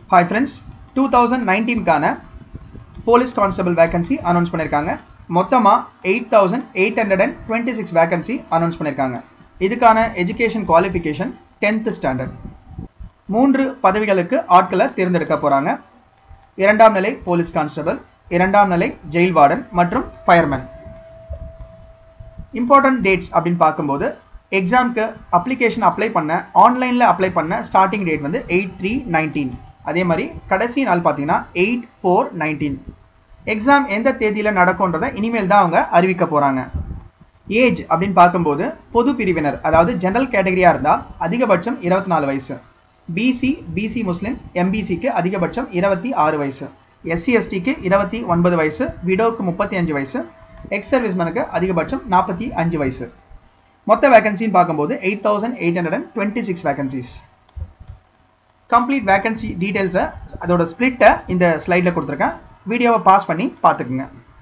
hi friends two thousand நைன்டீன்கான police constable vacancy announce பண்ணியிருக்காங்க மொத்தமாக eight thousand eight hundred and twenty six vacancy announce பண்ணியிருக்காங்க இதுக்கான education qualification tenth standard மூன்று பதவிகளுக்கு ஆட்களை தேர்ந்தெடுக்க போகிறாங்க இரண்டாம் நிலை போலீஸ் கான்ஸ்டபிள் இரண்டாம் நிலை ஜெயில் வார்டன் மற்றும் ஃபயர்மேன் இம்பார்ட்டன்ட் டேட்ஸ் அப்படின்னு பார்க்கும்போது எக்ஸாம்க்கு அப்ளிகேஷன் அப்ளை பண்ண ஆன்லைனில் அப்ளை பண்ண ஸ்டார்டிங் டேட் வந்து எயிட் த்ரீ நைன்டீன் அதே மாதிரி கடைசி நாள் பார்த்தீங்கன்னா எயிட் ஃபோர் நைன்டீன் எக்ஸாம் எந்த தேதியில் நடக்கும்ன்றதை இனிமேல் தான் அவங்க அறிவிக்க போகிறாங்க ஏஜ் அப்படின்னு பார்க்கும்போது பொது பிரிவினர் அதாவது ஜென்ரல் கேட்டகரியாக இருந்தால் அதிகபட்சம் இருபத்தி நாலு வயசு பிசி பிசி முஸ்லீம் எம்பிசிக்கு அதிகபட்சம் இருபத்தி ஆறு வயசு எஸ்சி எஸ்டிக்கு இருபத்தி ஒன்பது வயசு விடோவுக்கு முப்பத்தி அஞ்சு வயசு எக்ஸ் சர்வீஸ்மேனுக்கு அதிகபட்சம் நாற்பத்தி அஞ்சு வயசு மொத்த வேகன்சின்னு பார்க்கும்போது eight thousand eight hundred and twenty six vacancies complete vacancy டீட்டெயில்ஸை அதோட ஸ்பிளிட்டை இந்த ஸ்லைடில் கொடுத்துருக்கேன் வீடியோவை பாஸ் பண்ணி பார்த்துக்குங்க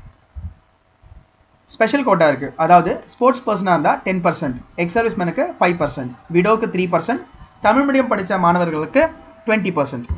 ஸ்பெஷல் கோட்டா இருக்குது அதாவது ஸ்போர்ட்ஸ் பர்சனாக இருந்தால் டென் பர்சன்ட் எக்ஸ் சர்வீஸ்மேனுக்கு ஃபைவ் பர்சன்ட் விடோவுக்கு த்ரீ பர்சன்ட் தமிழ் மீடியம் படித்த மாணவர்களுக்கு டுவெண்ட்டி பர்சன்ட்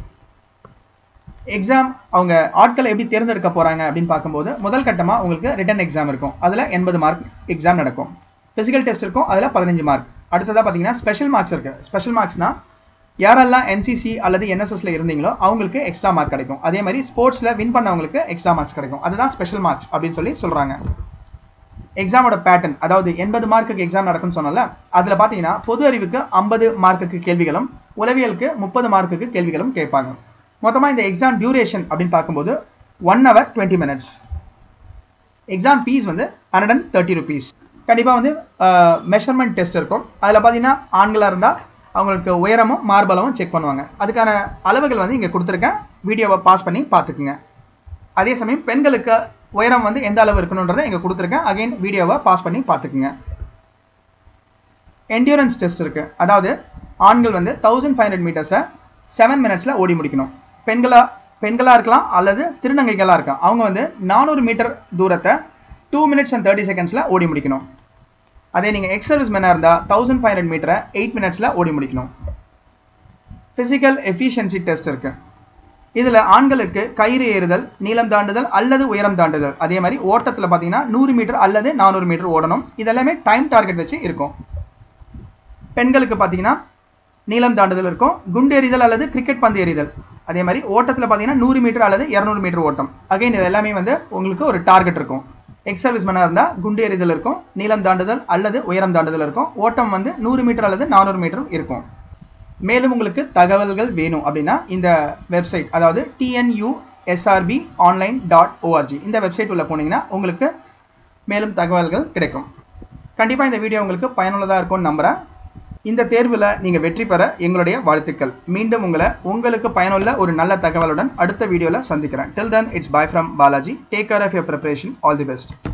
எக்ஸாம் அவங்க ஆட்களை எப்படி தேர்ந்தெடுக்க போகிறாங்க அப்படின்னு பார்க்கும்போது முதல் கட்டமாக உங்களுக்கு ரிட்டன் எக்ஸாம் இருக்கும் அதில் எண்பது மார்க் எக்ஸாம் நடக்கும் ஃபிசிக்கல் டெஸ்ட் இருக்கும் அதில் பதினஞ்சு மார்க் அடுத்ததாக பார்த்தீங்கன்னா ஸ்பெஷல் மார்க்ஸ் இருக்குது ஸ்பெஷல் மார்க்ஸ்னால் யாரெல்லாம் என்சிசி அல்லது என்எஸ்எஸ்ல இருந்தீங்களோ அவங்களுக்கு எக்ஸ்ட்ரா மார்க் கிடைக்கும் அதே மாதிரி ஸ்போர்ட்ஸில் வின் பண்ணவங்களுக்கு எக்ஸ்ட்ரா மார்க்ஸ் கிடைக்கும் அதுதான் ஸ்பெஷல் மார்க்ஸ் அப்படின்னு சொல்லி சொல்கிறாங்க எக்ஸாமோட பேட்டர்ன் அதாவது எண்பது மார்க்குக்கு எக்ஸாம் நடக்கும்னு சொன்னல அதில் பார்த்தீங்கன்னா பொது அறிவுக்கு ஐம்பது மார்க்குக்கு கேள்விகளும் உளவியலுக்கு முப்பது மார்க்குக்கு கேள்விகளும் கேட்பாங்க மொத்தமாக இந்த எக்ஸாம் டியூரேஷன் அப்படின்னு பார்க்கும்போது one hour twenty minutes exam fees வந்து ஹண்ட்ரட் அண்ட் தேர்ட்டி ருபீஸ் கண்டிப்பாக வந்து மெஷர்மெண்ட் டெஸ்ட் இருக்கும் அதில் பார்த்தீங்கன்னா ஆண்களாக இருந்தால் அவங்களுக்கு உயரமும் மார்பலமும் செக் பண்ணுவாங்க அதுக்கான அளவுகள் வந்து இங்கே கொடுத்துருக்கேன் வீடியோவை பாஸ் பண்ணி பார்த்துக்குங்க அதே சமயம் பெண்களுக்கு உயரம் வந்து எந்த அளவு இருக்கணுன்றதை இங்கே கொடுத்துருக்கேன் அகைன் வீடியோவை பாஸ் பண்ணி பார்த்துக்குங்க என்டியூரன்ஸ் டெஸ்ட் இருக்குது அதாவது ஆண்கள் வந்து தௌசண்ட் ஃபைவ் ஹண்ட்ரட் மீட்டர்ஸை செவன் மினிட்ஸில் ஓடி முடிக்கணும் பெண்களா பெண்களாக இருக்கலாம் அல்லது திருநங்கைகளாக இருக்கலாம் அவங்க வந்து நானூறு மீட்டர் தூரத்தை டூ மினிட்ஸ் அண்ட் தேர்ட்டி செகண்ட்ஸில் ஓடி முடிக்கணும் அதே நீங்கள் எக்ஸ் சர்வீஸ் மேனாக இருந்தால் தௌசண்ட் ஃபைவ் ஹண்ட்ரட் மீட்டரை எயிட் மினிட்ஸில் ஓடி முடிக்கணும் ஃபிசிக்கல் எஃபிஷியன்சி டெஸ்ட் இருக்குது இதில் ஆண்களுக்கு கயிறு ஏறுதல் நீளம் தாண்டுதல் அல்லது உயரம் தாண்டுதல் அதே மாதிரி ஓட்டத்தில் பார்த்தீங்கன்னா நூறு மீட்டர் அல்லது நானூறு மீட்டர் ஓடணும் இதெல்லாமே டைம் டார்கெட் வச்சு இருக்கும் பெண்களுக்கு பார்த்தீங்கன்னா நீளம் தாண்டுதல் இருக்கும் குண்டு எறிதல் அல்லது கிரிக்கெட் பந்து எறிதல் அதே மாதிரி ஓட்டத்தில் பார்த்தீங்கன்னா நூறு மீட்டர் அல்லது இரநூறு மீட்டர் ஓட்டம் அகைன் இது எல்லாமே வந்து உங்களுக்கு ஒரு டார்கெட் இருக்கும் எக்ஸ் சர்வீஸ் மேனாக இருந்தால் குண்டு எறிதல் இருக்கும் நீளம் தாண்டுதல் அல்லது உயரம் தாண்டுதல் இருக்கும் ஓட்டம் வந்து நூறு மீட்டர் அல்லது நானூறு மீட்டர் இருக்கும் மேலும் உங்களுக்கு தகவல்கள் வேணும் அப்படின்னா இந்த வெப்சைட் அதாவது TNU SRB online dot ORG இந்த வெப்சைட் உள்ள போனீங்கன்னா உங்களுக்கு மேலும் தகவல்கள் கிடைக்கும் கண்டிப்பாக இந்த வீடியோ உங்களுக்கு பயனுள்ளதாக இருக்கும்னு நம்புகிறேன் இந்த தேர்வில் நீங்கள் வெற்றி பெற எங்களுடைய வாழ்த்துக்கள் மீண்டும் உங்களை உங்களுக்கு பயனுள்ள ஒரு நல்ல தகவலுடன் அடுத்த வீடியோவில் சந்திக்கிறேன் till then it's bye from Balaji take care of your preparation all the best